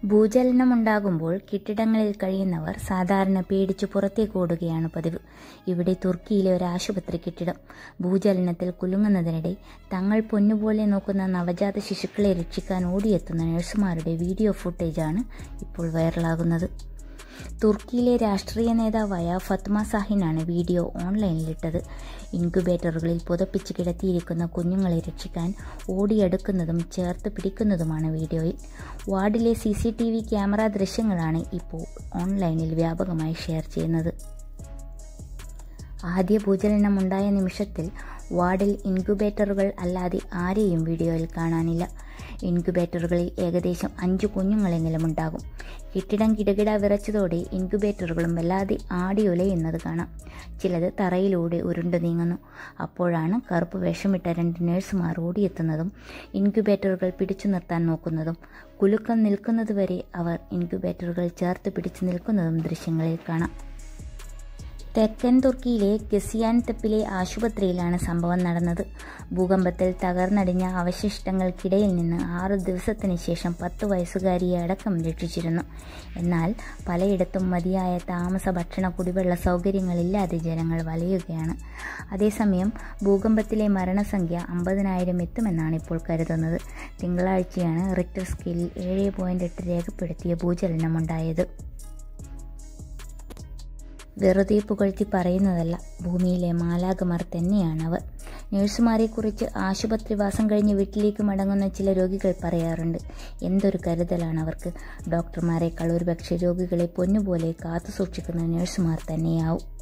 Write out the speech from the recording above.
ഭൂചലനമുണ്ടാകുമ്പോൾ കെട്ടിടങ്ങളിൽ കഴിയുന്നവർ സാധാരണ പേടിച്ചു പുറത്തേക്ക് ഓടുകയാണ് പതിവ് ഇവിടെ തുർക്കിയിലെ ഒരു ആശുപത്രി കെട്ടിടം ഭൂചലനത്തിൽ കുലുങ്ങുന്നതിനിടെ തങ്ങൾ പൊന്നുപോലെ നോക്കുന്ന നവജാത ശിശുക്കളെ രക്ഷിക്കാൻ ഓടിയെത്തുന്ന നഴ്സുമാരുടെ വീഡിയോ ഫുട്ടേജാണ് ഇപ്പോൾ വൈറലാകുന്നത് തുർക്കിയിലെ രാഷ്ട്രീയ നേതാവായ ഫത്മ സാഹിനാണ് വീഡിയോ ഓൺലൈനിലിട്ടത് ഇൻക്യുബേറ്ററുകളിൽ പുതപ്പിച്ച് കിടത്തിയിരിക്കുന്ന കുഞ്ഞുങ്ങളെ രക്ഷിക്കാൻ ഓടിയെടുക്കുന്നതും ചേർത്ത് പിടിക്കുന്നതുമാണ് വീഡിയോയിൽ വാർഡിലെ C C T V camera ദൃശ്യങ്ങളാണ് ഇപ്പോൾ ഓൺലൈനിൽ വ്യാപകമായി ഷെയർ ചെയ്യുന്നത് ആദ്യ ഭൂചലനമുണ്ടായ നിമിഷത്തിൽ വാർഡിൽ ഇൻക്യുബേറ്ററുകൾ അല്ലാതെ ആരെയും വീഡിയോയിൽ കാണാനില്ല ഇൻക്യുബേറ്ററുകളിൽ ഏകദേശം അഞ്ച് കുഞ്ഞുങ്ങളെങ്കിലും ഉണ്ടാകും കെട്ടിടം കിടകിട വിറച്ചതോടെ ഇൻക്യുബേറ്ററുകളും വല്ലാതെ ആടിയുലയുന്നത് കാണാം ചിലത് തറയിലൂടെ ഉരുണ്ടു നീങ്ങുന്നു അപ്പോഴാണ് കറുപ്പ് വേഷമിട്ട രണ്ട് നഴ്സുമാർ ഓടിയെത്തുന്നതും ഇൻക്യുബേറ്ററുകൾ പിടിച്ചു നിർത്താൻ നോക്കുന്നതും കുലുക്കം നിൽക്കുന്നതുവരെ അവർ ഇൻക്യുബേറ്ററുകൾ ചേർത്ത് പിടിച്ചു നിൽക്കുന്നതും ദൃശ്യങ്ങളിൽ കാണാം തെക്കൻ തുർക്കിയിലെ ഗസിയാൻ തെപ്പിലെ ആശുപത്രിയിലാണ് സംഭവം നടന്നത് ഭൂകമ്പത്തിൽ തകർന്നടിഞ്ഞ അവശിഷ്ടങ്ങൾക്കിടയിൽ നിന്ന് ആറു ദിവസത്തിന് ശേഷം പത്ത് വയസ്സുകാരിയെ അടക്കം രക്ഷിച്ചിരുന്നു എന്നാൽ പലയിടത്തും മതിയായ താമസ ഭക്ഷണ കുടിവെള്ള സൗകര്യങ്ങളില്ലാതെ ജനങ്ങൾ വലയുകയാണ് അതേസമയം ഭൂകമ്പത്തിലെ മരണസംഖ്യ അമ്പതിനായിരം എത്തുമെന്നാണ് ഇപ്പോൾ കരുതുന്നത് തിങ്കളാഴ്ചയാണ് റിക്ടർ സ്കെയിലിൽ ഏഴ് പോയിന്റ് എട്ട് രേഖപ്പെടുത്തിയ ഭൂചലനമുണ്ടായത് വെറുതെ പുകഴ്ത്തി പറയുന്നതല്ല ഭൂമിയിലെ മാലാകമാർ തന്നെയാണവർ നഴ്സുമാരെക്കുറിച്ച് ആശുപത്രിവാസം കഴിഞ്ഞ് വീട്ടിലേക്ക് മടങ്ങുന്ന ചില രോഗികൾ പറയാറുണ്ട് എന്തൊരു കരുതലാണ് അവർക്ക് ഡോക്ടർമാരെക്കാൾ ഒരുപക്ഷെ രോഗികളെ പൊന്നുപോലെ കാത്തു സൂക്ഷിക്കുന്ന നഴ്സുമാർ തന്നെയാവും